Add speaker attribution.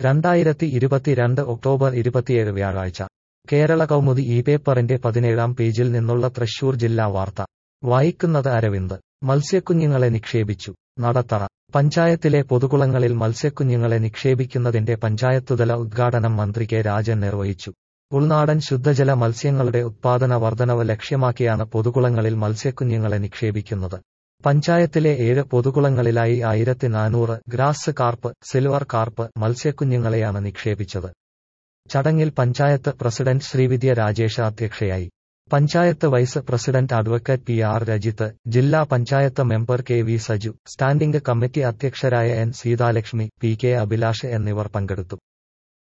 Speaker 1: രണ്ടായിരത്തി ഇരുപത്തിരണ്ട് ഒക്ടോബർ ഇരുപത്തിയേഴ് വ്യാഴാഴ്ച കേരള കൗമുദി ഈ പേപ്പറിന്റെ പതിനേഴാം പേജിൽ നിന്നുള്ള തൃശൂർ ജില്ലാ വാർത്ത വായിക്കുന്നത് അരവിന്ദ് മത്സ്യക്കുഞ്ഞുങ്ങളെ നിക്ഷേപിച്ചു നടത്തറ പഞ്ചായത്തിലെ പൊതുകുളങ്ങളിൽ മത്സ്യക്കുഞ്ഞുങ്ങളെ നിക്ഷേപിക്കുന്നതിന്റെ പഞ്ചായത്തുതല ഉദ്ഘാടനം മന്ത്രി കെ രാജൻ നിർവഹിച്ചു ഉൾനാടൻ ശുദ്ധജല മത്സ്യങ്ങളുടെ ഉത്പാദന വർധനവ് ലക്ഷ്യമാക്കിയാണ് പൊതുകുളങ്ങളിൽ മത്സ്യക്കുഞ്ഞുങ്ങളെ നിക്ഷേപിക്കുന്നത് പഞ്ചായത്തിലെ ഏഴ് പൊതുകുളങ്ങളിലായി ആയിരത്തി നാനൂറ് ഗ്രാസ് കാർപ്പ് സിൽവർ കാർപ്പ് മത്സ്യക്കുഞ്ഞുങ്ങളെയാണ് നിക്ഷേപിച്ചത് ചടങ്ങിൽ പഞ്ചായത്ത് പ്രസിഡന്റ് ശ്രീവിദ്യ രാജേഷ അധ്യക്ഷയായി panchayat vice president advocate P R Rajith ജില്ലാ panchayat member K V Saju standing committee അധ്യക്ഷരായ N Seethalakshmi P K Abhilash എന്നിവർ പങ്കെടുത്തു